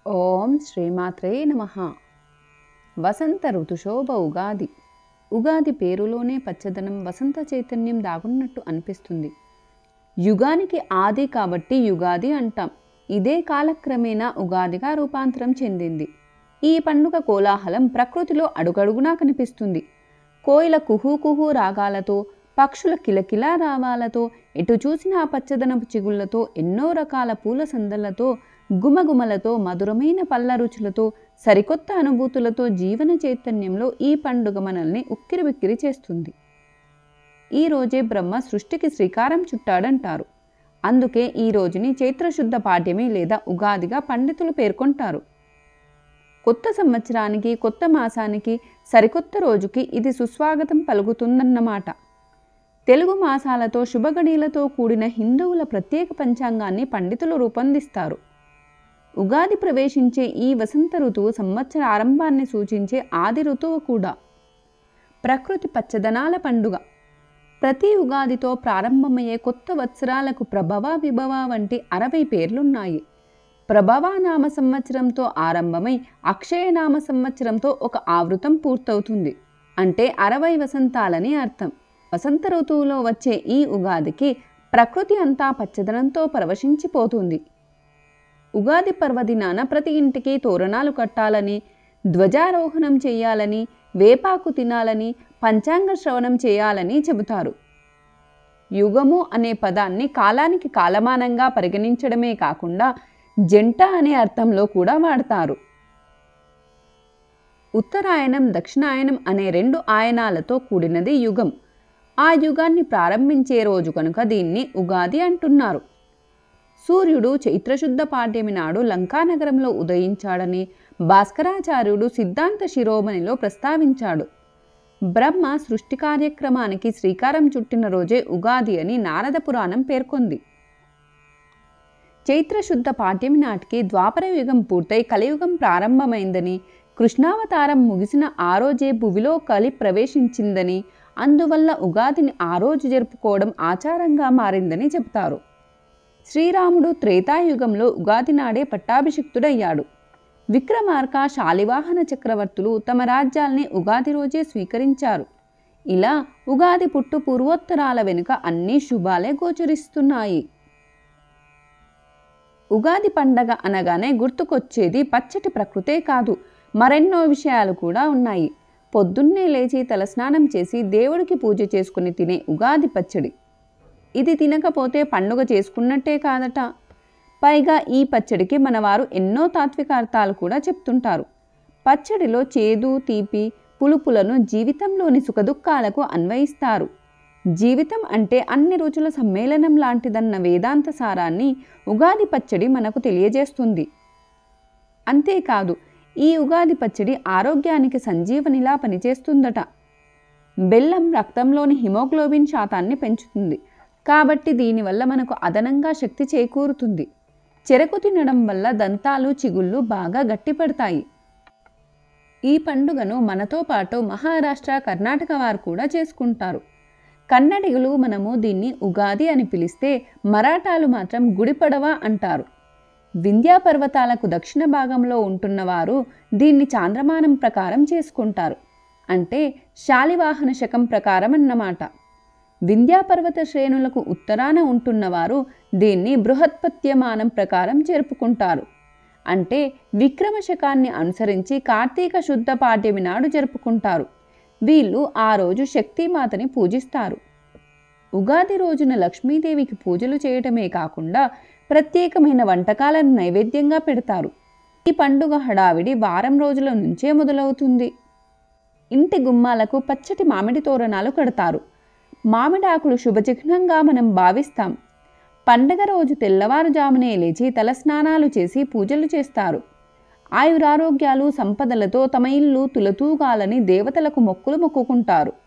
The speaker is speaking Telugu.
ఓం శ్రీమాత్రే నమ వసంత ఋతుశోభ ఉగాది ఉగాది పేరులోనే పచ్చదనం వసంత చైతన్యం దాగున్నట్టు అనిపిస్తుంది యుగానికి ఆది కాబట్టి యుగాది అంటాం ఇదే కాలక్రమేణా ఉగాదిగా రూపాంతరం చెందింది ఈ పండుగ కోలాహలం ప్రకృతిలో అడుగడుగునా కనిపిస్తుంది కోయిల కుహూ కుహూ రాగాలతో పక్షుల కిలకిలా రావాలతో ఎటు చూసినా పచ్చదనపు చిగుళ్లతో ఎన్నో రకాల పూల సందళ్లతో గుమగుమలతో మధురమైన పళ్ళ రుచులతో సరికొత్త అనుభూతులతో జీవన చైతన్యంలో ఈ పండుగ మనల్ని ఉక్కిరిబిక్కిరి చేస్తుంది ఈ రోజే బ్రహ్మ సృష్టికి శ్రీకారం చుట్టాడంటారు అందుకే ఈ రోజుని చైత్రశుద్ధ పాడ్యమి లేదా ఉగాదిగా పండితులు పేర్కొంటారు కొత్త సంవత్సరానికి కొత్త మాసానికి సరికొత్త రోజుకి ఇది సుస్వాగతం పలుకుతుందన్నమాట తెలుగు మాసాలతో శుభగడియలతో కూడిన హిందువుల ప్రత్యేక పంచాంగాన్ని పండితులు రూపొందిస్తారు ఉగాది ప్రవేశించే ఈ వసంత ఋతువు సంవత్సర ఆరంభాన్ని సూచించే ఆది ఋతువు కూడా ప్రకృతి పచ్చదనాల పండుగ ప్రతి ఉగాదితో ప్రారంభమయ్యే కొత్త వత్సరాలకు ప్రభవ విభవ వంటి అరవై పేర్లున్నాయి ప్రభవ నామ సంవత్సరంతో ఆరంభమై అక్షయనామ సంవత్సరంతో ఒక ఆవృతం పూర్తవుతుంది అంటే అరవై వసంతాలని అర్థం వసంత ఋతువులో వచ్చే ఈ ఉగాదికి ప్రకృతి అంతా పచ్చదనంతో పరవశించిపోతుంది ఉగాది పర్వదినాన ప్రతి ఇంటికి తోరణాలు కట్టాలని ధ్వజారోహణం చేయాలని వేపాకు తినాలని పంచాంగ శ్రవణం చేయాలని చెబుతారు యుగము అనే పదాన్ని కాలానికి కాలమానంగా పరిగణించడమే కాకుండా జంట అనే అర్థంలో కూడా వాడతారు ఉత్తరాయణం దక్షిణాయనం అనే రెండు ఆయనాలతో కూడినది యుగం ఆ యుగాన్ని ప్రారంభించే రోజు కనుక దీన్ని ఉగాది అంటున్నారు సూర్యుడు చైత్రశుద్ధ పాడ్యమి నాడు లంకానగరంలో ఉదయించాడని భాస్కరాచార్యుడు సిద్ధాంత శిరోమణిలో ప్రస్తావించాడు బ్రహ్మ సృష్టి కార్యక్రమానికి శ్రీకారం చుట్టిన రోజే ఉగాది అని నారద పురాణం పేర్కొంది చైత్రశుద్ధ పాడ్యమి నాటికి ద్వాపర యుగం పూర్తయి కలియుగం ప్రారంభమైందని కృష్ణావతారం ముగిసిన ఆ రోజే భువిలో కలి ప్రవేశించిందని అందువల్ల ఉగాదిని ఆ రోజు జరుపుకోవడం ఆచారంగా మారిందని చెబుతారు శ్రీరాముడు త్రేతాయుగంలో ఉగాది నాడే పట్టాభిషిక్తుడయ్యాడు విక్రమార్క శాలివాహన చక్రవర్తులు తమ రాజ్యాల్ని ఉగాది రోజే స్వీకరించారు ఇలా ఉగాది పుట్టు పూర్వోత్తరాల వెనుక అన్ని శుభాలే గోచరిస్తున్నాయి ఉగాది పండగ అనగానే గుర్తుకొచ్చేది పచ్చటి ప్రకృతే కాదు మరెన్నో విషయాలు కూడా ఉన్నాయి పొద్దున్నే లేచి తలస్నానం చేసి దేవుడికి పూజ చేసుకుని తినే ఉగాది పచ్చడి ఇది తినకపోతే పండుగ చేసుకున్నట్టే కాదట పైగా ఈ పచ్చడికి మనవారు ఎన్నో తాత్విక అర్థాలు కూడా చెప్తుంటారు పచ్చడిలో చేదు తీపి పులుపులను జీవితంలోని సుఖదుఖాలకు అన్వయిస్తారు జీవితం అంటే అన్ని రుచుల సమ్మేళనం లాంటిదన్న వేదాంత సారాన్ని ఉగాది పచ్చడి మనకు తెలియజేస్తుంది అంతేకాదు ఈ ఉగాది పచ్చడి ఆరోగ్యానికి సంజీవనిలా పనిచేస్తుందట బెల్లం రక్తంలోని హిమోగ్లోబిన్ శాతాన్ని పెంచుతుంది కాబట్టి దీనివల్ల మనకు అదనంగా శక్తి చేకూరుతుంది చెరకు తినడం వల్ల దంతాలు చిగుళ్ళు బాగా గట్టిపడతాయి ఈ పండుగను మనతో పాటు మహారాష్ట్ర కర్ణాటక వారు కూడా చేసుకుంటారు కన్నడిగులు మనము దీన్ని ఉగాది అని పిలిస్తే మరాఠాలు మాత్రం గుడిపడవ అంటారు వింధ్యా పర్వతాలకు దక్షిణ భాగంలో ఉంటున్నవారు దీన్ని చాంద్రమానం ప్రకారం చేసుకుంటారు అంటే శాలివాహన శకం ప్రకారం అన్నమాట వింధ్యాపర్వత శ్రేణులకు ఉత్తరాన ఉంటున్నవారు దీన్ని బృహత్పత్యమానం ప్రకారం జరుపుకుంటారు అంటే విక్రమ శకాన్ని అనుసరించి కార్తీక శుద్ధ పాడ్యమి నాడు జరుపుకుంటారు వీళ్ళు ఆ రోజు శక్తిమాతని పూజిస్తారు ఉగాది రోజున లక్ష్మీదేవికి పూజలు చేయటమే కాకుండా ప్రత్యేకమైన వంటకాలను నైవేద్యంగా పెడతారు ఈ పండుగ హడావిడి వారం రోజుల నుంచే మొదలవుతుంది ఇంటి గుమ్మాలకు పచ్చటి మామిడి తోరణాలు కడతారు మామిడాకులు శుభచిహ్నంగా మనం భావిస్తాం పండగ రోజు తెల్లవారుజామునే లేచి తలస్నానాలు చేసి పూజలు చేస్తారు ఆయురారోగ్యాలు సంపదలతో తమ ఇల్లు తులతూగాలని దేవతలకు మొక్కులు మొక్కుకుంటారు